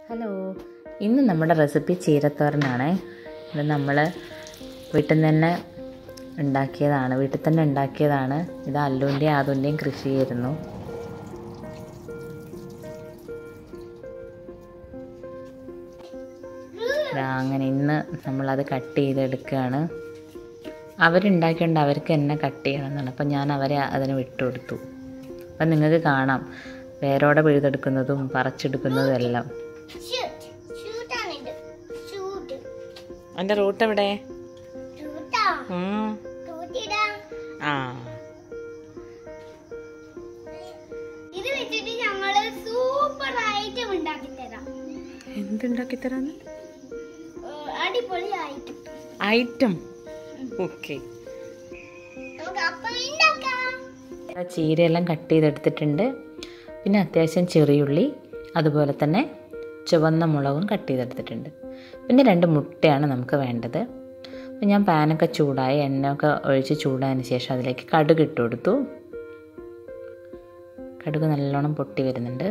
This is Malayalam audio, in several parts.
ഹലോ ഇന്ന് നമ്മുടെ റെസിപ്പി ചീരത്തോരനാണ് ഇത് നമ്മൾ വീട്ടിൽ നിന്ന് തന്നെ ഉണ്ടാക്കിയതാണ് വീട്ടിൽ തന്നെ ഉണ്ടാക്കിയതാണ് ഇത് അല്ലുവിൻ്റെയും ആദുവിൻ്റെയും കൃഷിയായിരുന്നു ദാ അങ്ങനെ ഇന്ന് നമ്മളത് കട്ട് ചെയ്തെടുക്കുകയാണ് അവരുണ്ടാക്കിയോണ്ട് അവർക്ക് എന്നെ കട്ട് ചെയ്യണം എന്നാണ് അപ്പം ഞാൻ അവരെ അതിന് വിട്ടുകൊടുത്തു അപ്പം നിങ്ങൾക്ക് കാണാം വേരോടെ പിഴുതെടുക്കുന്നതും പറിച്ചെടുക്കുന്നതും എല്ലാം ഷൂട്ട് ഷൂട്ടാണിത് ഷൂട്ട് എൻ്റെ റൂട്ട് എവിടെ ഷൂട്ടാ ഉം. ഷൂട്ടിടാം ആ ഇത് വെച്ചിട്ട് ഞങ്ങള് സൂപ്പർ ഐറ്റം ഉണ്ടാക്കി തരാം എന്തുണ്ടാക്കി തരാന്ന് ഏഹ് അടിപൊളി ഐറ്റം ഐറ്റം ഓക്കെ നമുക്ക് അപ്പം ഉണ്ടാക്കാം ചീരയെല്ലാം കട്ട് ചെയ്തെടുത്തിട്ടുണ്ട് പിന്നെ അത്യാവശ്യം ചെറിയുള്ളി അതുപോലെ തന്നെ ചുവന്ന മുളകും കട്ട് ചെയ്തെടുത്തിട്ടുണ്ട് പിന്നെ രണ്ട് മുട്ടയാണ് നമുക്ക് വേണ്ടത് അപ്പം ഞാൻ പാനൊക്കെ ചൂടായി എണ്ണയൊക്കെ ഒഴിച്ച് ചൂടായതിന് ശേഷം അതിലേക്ക് കടുക് ഇട്ട് കൊടുത്തു കടുക് നല്ലോണം പൊട്ടി വരുന്നുണ്ട്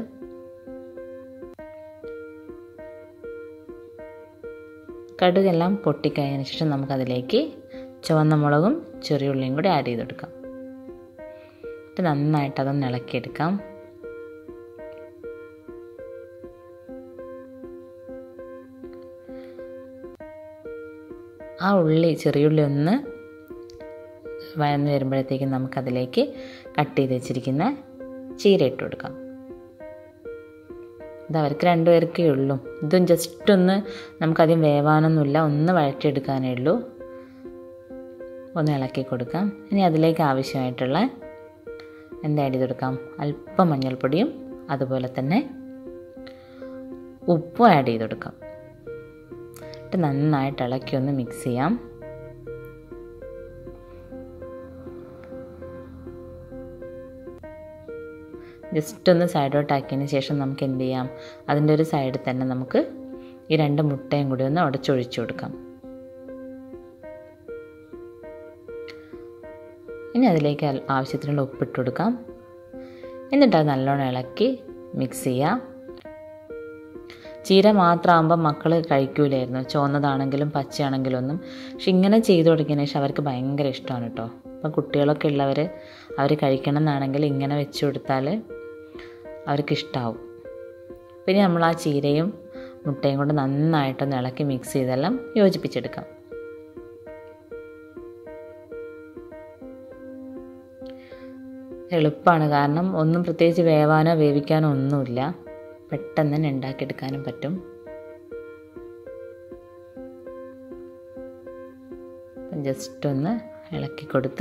കടുകെല്ലാം പൊട്ടിക്കഴിഞ്ഞതിന് ശേഷം നമുക്കതിലേക്ക് ചുവന്ന മുളകും ചെറിയുള്ളിയും കൂടി ആഡ് ചെയ്തെടുക്കാം എന്നിട്ട് നന്നായിട്ട് അതൊന്ന് ഇളക്കിയെടുക്കാം ആ ഉള്ളി ചെറിയുള്ളി ഒന്ന് വഴന്ന് വരുമ്പോഴത്തേക്കും നമുക്കതിലേക്ക് കട്ട് ചെയ്ത് വെച്ചിരിക്കുന്ന ചീര ഇട്ട് കൊടുക്കാം ഇത് അവർക്ക് രണ്ടുപേർക്കേ ഉള്ളൂ ഇതും ജസ്റ്റ് ഒന്ന് നമുക്കധികം വേവാനൊന്നുമില്ല ഒന്ന് വഴറ്റിയെടുക്കാനേ ഉള്ളൂ ഒന്ന് ഇളക്കി കൊടുക്കാം ഇനി അതിലേക്ക് ആവശ്യമായിട്ടുള്ള എന്താ ആഡ് ചെയ്ത് കൊടുക്കാം അല്പം മഞ്ഞൾപ്പൊടിയും അതുപോലെ തന്നെ ഉപ്പും ആഡ് ചെയ്ത് കൊടുക്കാം എന്നിട്ട് നന്നായിട്ട് ഇളക്കി ഒന്ന് മിക്സ് ചെയ്യാം ജസ്റ്റ് ഒന്ന് സൈഡോട്ട് ആക്കിയതിന് ശേഷം നമുക്ക് എന്ത് ചെയ്യാം അതിൻ്റെ ഒരു സൈഡിൽ തന്നെ നമുക്ക് ഈ രണ്ട് മുട്ടയും കൂടി ഒന്ന് ഉടച്ചൊഴിച്ചു കൊടുക്കാം ഇനി അതിലേക്ക് അൽ- ആവശ്യത്തിനുള്ള ഉപ്പിട്ട് കൊടുക്കാം എന്നിട്ട് അത് നല്ലോണം ഇളക്കി മിക്സ് ചെയ്യാം ചീര മാത്രമാകുമ്പോൾ മക്കൾ കഴിക്കൂലായിരുന്നു ചുവന്നതാണെങ്കിലും പച്ചയാണെങ്കിലും ഒന്നും പക്ഷെ ഇങ്ങനെ ചെയ്ത് കൊടുക്കിയതിന് ശേഷം അവർക്ക് ഭയങ്കര ഇഷ്ടമാണ് കേട്ടോ അപ്പം കുട്ടികളൊക്കെ ഉള്ളവർ അവർ കഴിക്കണം എന്നാണെങ്കിൽ ഇങ്ങനെ വെച്ച് കൊടുത്താൽ അവർക്ക് ഇഷ്ടമാവും പിന്നെ നമ്മൾ ആ ചീരയും മുട്ടയും കൊണ്ട് നന്നായിട്ടൊന്ന് ഇളക്കി മിക്സ് ചെയ്തെല്ലാം യോജിപ്പിച്ചെടുക്കാം എളുപ്പമാണ് കാരണം ഒന്നും പ്രത്യേകിച്ച് വേവാനോ വേവിക്കാനോ ഒന്നുമില്ല പെട്ടെന്ന് തന്നെ ഉണ്ടാക്കിയെടുക്കാനും പറ്റും ജസ്റ്റ് ഒന്ന് ഇളക്കി കൊടുത്ത്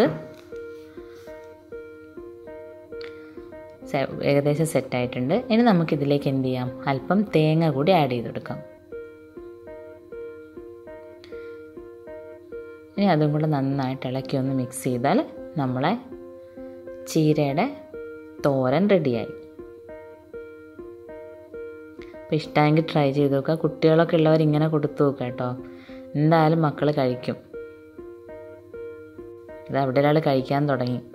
സെ- ഏകദേശം സെറ്റായിട്ടുണ്ട് ഇനി നമുക്കിതിലേക്ക് എന്ത് ചെയ്യാം അല്പം തേങ്ങ കൂടി ആഡ് ചെയ്ത് കൊടുക്കാം ഇനി അതും കൂടെ നന്നായിട്ട് ഇളക്കി ഒന്ന് മിക്സ് ചെയ്താൽ നമ്മളെ ചീരയുടെ തോരൻ റെഡിയായി അപ്പോൾ ഇഷ്ടമെങ്കിൽ ട്രൈ ചെയ്ത് നോക്കുക കുട്ടികളൊക്കെ ഉള്ളവർ ഇങ്ങനെ കൊടുത്തു നോക്കുക കേട്ടോ എന്തായാലും മക്കൾ കഴിക്കും ഇത് അവിടെ ഒരാൾ കഴിക്കാൻ തുടങ്ങി